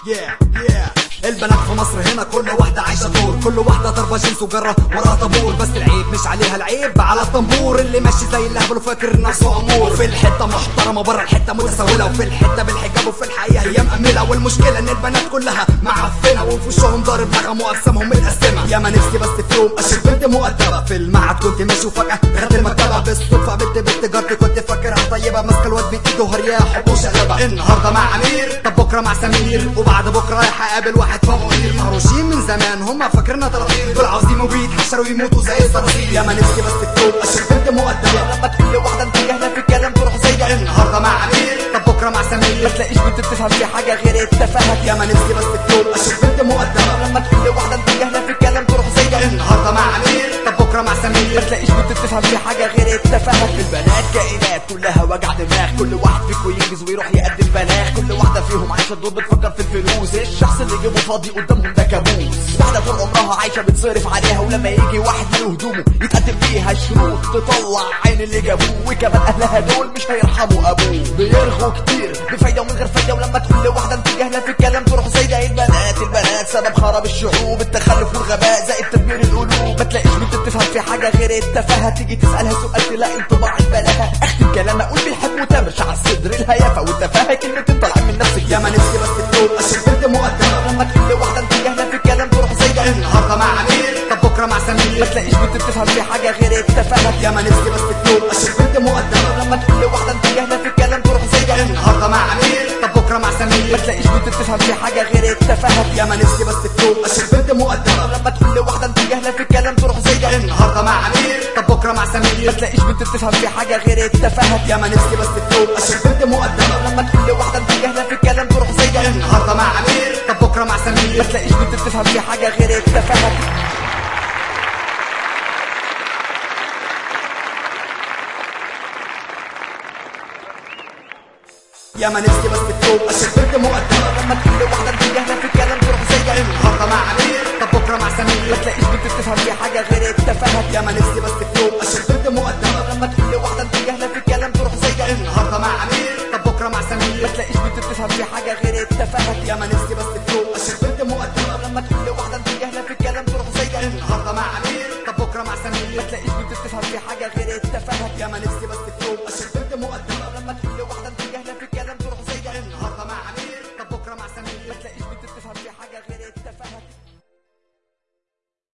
yeah yeah البنات في مصر هنا كل واحدة عايشة دور كل واحدة ضربة جنس وجرة وراها طابور بس العيب مش عليها العيب على الطنبور اللي ماشي زي اللهبل وفاكر نفسه امور في الحتة محترمة بره الحتة متسولة وفي الحتة بالحجاب وفي الحقيقة هي مأملة والمشكلة ان البنات كلها معفنة وفي وشهم ضارب نغم واجسامهم متقسمة يا ما نفسي بس في يوم اشوف بنت مؤدبة في المعهد كنت ماشي وفجأة دخلت المكتبة بالصدفة بنت بنت جارتي كنت فاكرها طيبة ماسكة الواد بايده هرياها حب وشقلبة النهاردة مع امير طب بكرة مع سمير وبعد بكرة رايح اقابل واحد فوقير مهروشين من زمان هم فاكرنا طراطير دول عاوزين مبيد حشروا يموتوا زي الصراصير يا ما نفسي بس في يوم اشوف بنت مؤدبة لما تقول لواحدة انت جاهلة في الكلام تروح زيها النهاردة مع امير طب بكرة مع ما سمير تلاقيش بنت بتفهم في حاجة غير التفاهة يا ما نفسي بس في يوم اشوف بنت مؤدبة لما تقول لواحدة انت جاهلة في الكلام تروح زيها النهاردة مع امير طب بكرة مع ما سمير تلاقيش بنت بتفهم في حاجة غير التفاهة البنات كائنات كلها وجع دماغ كل واحد فيكم ينجز ويروح يقدم بلاغ كل واحدة فيهم عايشة الدور بتفكر في الفلوس الشخص اللي جيبه فاضي قدامهم ده كابوس واحدة طول عمرها عايشة بتصرف عليها ولما يجي واحد من هدومه يتقدم ليها شروط تطلع عين اللي جابوه وكمان اهلها دول مش هيرحموا ابوه بيرغوا كتير بفايدة ومن غير فايدة ولما تقول لواحدة انت جاهلة في الكلام تروح زي ده البنات البنات سبب خراب الشعوب التخلف والغباء زائد تدمير القلوب ما تلاقيش بنت بتفهم في حاجة غير التفاهة تيجي تسألها سؤال تلاقي انطباع البلاهة اختم كلام اقول بيحب وتمرش على الصدر الهيافة والتفاهة كلمتين طالعين من نفسك يا ما نفسي بس في يوم اشوف بنت مؤدبة لما تقول لواحدة انت جاهلة في الكلام تروح زي ده النهاردة مع امير طب بكرة مع ما سمير تلاقيش بنت بتفهم في حاجة غير التفاهة يا ما نفسي بس في يوم اشوف بنت مؤدبة لما تقول لواحدة انت جاهلة في الكلام تروح زي ده النهاردة مع امير طب بكرة مع ما سمير تلاقيش بنت بتفهم في حاجة غير التفاهة يا ما نفسي بس في يوم اشوف بنت مؤدبة لما تقول لواحدة انت جاهلة في الكلام تروح زي ده النهاردة مع امير طب بكرة مع ما سمير تلاقيش بنت بتفهم في حاجة غير التفاهة يا ما نفسي بس في يوم اشوف بنت مؤدبة لما تقول لواحدة انت جاهلة في الكلام تروح زي ده النهاردة مع امير طب بكرة مع ما سمير تلاقيش بنت بتفهم في حاجة غير التفاهة يا ما نفسي بس في يوم اشوف بنت مؤدبة لما تقول لواحدة انت جاهلة في الكلام تروح زي ده النهاردة مع امير طب بكرة مع ما سمير تلاقيش بنت بتفهم في حاجة غير التفاهة يا ما نفسي بس في يوم اشوف بنت مؤدبة لما تقول لواحدة انت جاهلة في الكلام تروح زي ده النهاردة مع امير طب بكرة مع ما سمير تلاقيش بنت بتفهم في حاجة غير التفاهة يا ما نفسي بس في يوم اشوف بنت مؤدبة لما تقول لواحدة انت جاهلة في الكلام تروح زي ده النهاردة مع امير طب بكرة مع ما سمير تلاقيش بنت بتفهم في حاجة غير التفاهة يا ما نفسي